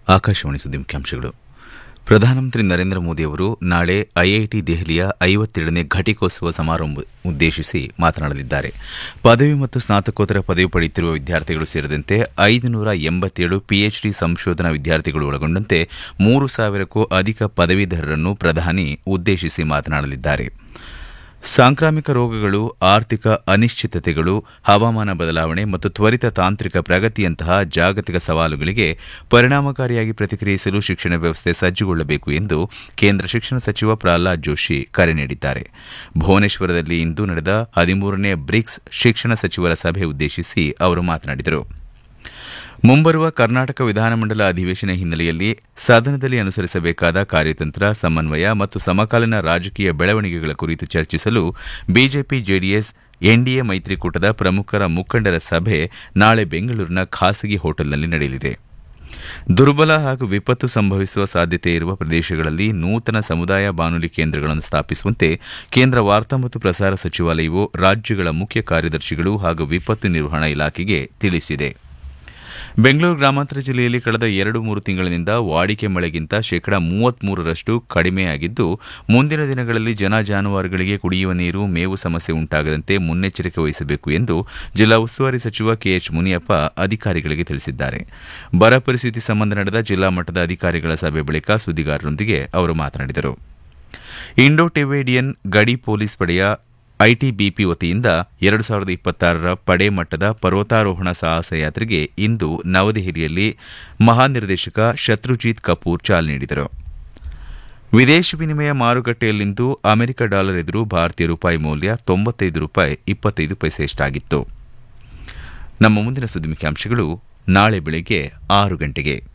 ಆಕಾಶವಾಣಿ ಸುದ್ದಿ ಮುಖ್ಯಾಂಶಗಳು ಪ್ರಧಾನಮಂತ್ರಿ ನರೇಂದ್ರ ಮೋದಿ ಅವರು ನಾಳೆ ಐಐಟಿ ದೆಹಲಿಯ ಐವತ್ತೆರಡನೇ ಘಟಿಕೋತ್ಸವ ಸಮಾರಂಭ ಉದ್ದೇಶಿಸಿ ಮಾತನಾಡಲಿದ್ದಾರೆ ಪದವಿ ಮತ್ತು ಸ್ನಾತಕೋತ್ತರ ಪದವಿ ಪಡೆಯುತ್ತಿರುವ ವಿದ್ಯಾರ್ಥಿಗಳು ಸೇರಿದಂತೆ ಐದು ನೂರ ಎಂಬತ್ತೇಳು ಪಿಎಚ್ಡಿ ಸಂಶೋಧನಾ ವಿದ್ಯಾರ್ಥಿಗಳು ಒಳಗೊಂಡಂತೆ ಮೂರು ಸಾವಿರಕ್ಕೂ ಅಧಿಕ ಪದವೀಧರರನ್ನು ಪ್ರಧಾನಿ ಉದ್ದೇಶಿಸಿ ಮಾತನಾಡಲಿದ್ದಾರೆ ಸಾಂಕ್ರಾಮಿಕ ರೋಗಗಳು ಆರ್ಥಿಕ ಅನಿಶ್ಚಿತತೆಗಳು ಹವಾಮಾನ ಬದಲಾವಣೆ ಮತ್ತು ತ್ವರಿತ ತಾಂತ್ರಿಕ ಪ್ರಗತಿಯಂತಹ ಜಾಗತಿಕ ಸವಾಲುಗಳಿಗೆ ಪರಿಣಾಮಕಾರಿಯಾಗಿ ಪ್ರತಿಕ್ರಿಯಿಸಲು ಶಿಕ್ಷಣ ವ್ಯವಸ್ಥೆ ಸಜ್ಜುಗೊಳ್ಳಬೇಕು ಎಂದು ಕೇಂದ್ರ ಶಿಕ್ಷಣ ಸಚಿವ ಪ್ರಹ್ಲಾದ್ ಜೋಶಿ ಕರೆ ನೀಡಿದ್ದಾರೆ ಭುವನೇಶ್ವರದಲ್ಲಿ ಇಂದು ನಡೆದ ಹದಿಮೂರನೇ ಬ್ರಿಕ್ಸ್ ಶಿಕ್ಷಣ ಸಚಿವರ ಸಭೆ ಉದ್ದೇಶಿಸಿ ಅವರು ಮಾತನಾಡಿದರು ಮುಂಬರುವ ಕರ್ನಾಟಕ ವಿಧಾನಮಂಡಲ ಅಧಿವೇಶನ ಹಿನ್ನೆಲೆಯಲ್ಲಿ ಸದನದಲ್ಲಿ ಅನುಸರಿಸಬೇಕಾದ ಕಾರ್ಯತಂತ್ರ ಸಮನ್ವಯ ಮತ್ತು ಸಮಕಾಲೀನ ರಾಜಕೀಯ ಬೆಳವಣಿಗೆಗಳ ಕುರಿತು ಚರ್ಚಿಸಲು ಬಿಜೆಪಿ ಜೆಡಿಎಸ್ ಎನ್ಡಿಎ ಮೈತ್ರಿಕೂಟದ ಪ್ರಮುಖರ ಮುಖಂಡರ ಸಭೆ ನಾಳೆ ಬೆಂಗಳೂರಿನ ಖಾಸಗಿ ಹೋಟೆಲ್ನಲ್ಲಿ ನಡೆಯಲಿದೆ ದುರ್ಬಲ ಹಾಗೂ ವಿಪತ್ತು ಸಂಭವಿಸುವ ಸಾಧ್ಯತೆ ಇರುವ ಪ್ರದೇಶಗಳಲ್ಲಿ ನೂತನ ಸಮುದಾಯ ಬಾನುಲಿ ಕೇಂದ್ರಗಳನ್ನು ಸ್ಥಾಪಿಸುವಂತೆ ಕೇಂದ್ರ ವಾರ್ತಾ ಮತ್ತು ಪ್ರಸಾರ ಸಚಿವಾಲಯವು ರಾಜ್ಯಗಳ ಮುಖ್ಯ ಕಾರ್ಯದರ್ಶಿಗಳು ಹಾಗೂ ವಿಪತ್ತು ನಿರ್ವಹಣಾ ಇಲಾಖೆಗೆ ತಿಳಿಸಿದೆ ಬೆಂಗಳೂರು ಗ್ರಾಮಾಂತರ ಜಿಲ್ಲೆಯಲ್ಲಿ ಕಳೆದ ಎರಡು ಮೂರು ತಿಂಗಳಿನಿಂದ ವಾಡಿಕೆ ಮಳೆಗಿಂತ ಶೇಕಡಾ ಮೂವತ್ಮೂರರಷ್ಟು ಕಡಿಮೆಯಾಗಿದ್ದು ಮುಂದಿನ ದಿನಗಳಲ್ಲಿ ಜನ ಜಾನುವಾರುಗಳಿಗೆ ಕುಡಿಯುವ ನೀರು ಮೇವು ಸಮಸ್ಯೆ ಉಂಟಾಗದಂತೆ ಮುನ್ನೆಚ್ಚರಿಕೆ ವಹಿಸಬೇಕು ಎಂದು ಜಿಲ್ಲಾ ಉಸ್ತುವಾರಿ ಸಚಿವ ಕೆಎಚ್ ಮುನಿಯಪ್ಪ ಅಧಿಕಾರಿಗಳಿಗೆ ತಿಳಿಸಿದ್ದಾರೆ ಬರ ಪರಿಸ್ಥಿತಿ ಸಂಬಂಧ ನಡೆದ ಜಿಲ್ಲಾ ಮಟ್ಟದ ಅಧಿಕಾರಿಗಳ ಸಭೆ ಬಳಿಕ ಸುದ್ದಿಗಾರರೊಂದಿಗೆ ಅವರು ಮಾತನಾಡಿದರು ಇಂಡೋ ಟಿಬೇಡಿಯನ್ ಗಡಿ ಪೊಲೀಸ್ ಪಡೆಯ ಐಟಿಬಿಪಿ ವತಿಯಿಂದ ಎರಡು ಸಾವಿರದ ಇಪ್ಪತ್ತಾರರ ಪಡೆ ಮಟ್ಟದ ಪರ್ವತಾರೋಹಣ ಸಾಹಸ ಯಾತ್ರೆಗೆ ಇಂದು ನವದೆಹಲಿಯಲ್ಲಿ ಮಹಾನಿರ್ದೇಶಕ ಶತ್ರುಜಿತ್ ಕಪೂರ್ ಚಾಲನೆ ನೀಡಿದರು ವಿದೇಶಿ ವಿನಿಮಯ ಮಾರುಕಟ್ಟೆಯಲ್ಲಿಂದು ಅಮೆರಿಕ ಡಾಲರ್ ಎದುರು ಭಾರತೀಯ ರೂಪಾಯಿ ಮೌಲ್ಯ ತೊಂಬತ್ತೈದು ರೂಪಾಯಿ ಇಪ್ಪತ್ತೈದು ಪೈಸೆಯಷ್ಟಾಗಿತ್ತು ನಮ್ಮ ಮುಂದಿನ ಸುದ್ದಿ ಮುಖ್ಯಾಂಶಗಳು ನಾಳೆ ಬೆಳಗ್ಗೆ ಆರು ಗಂಟೆಗೆ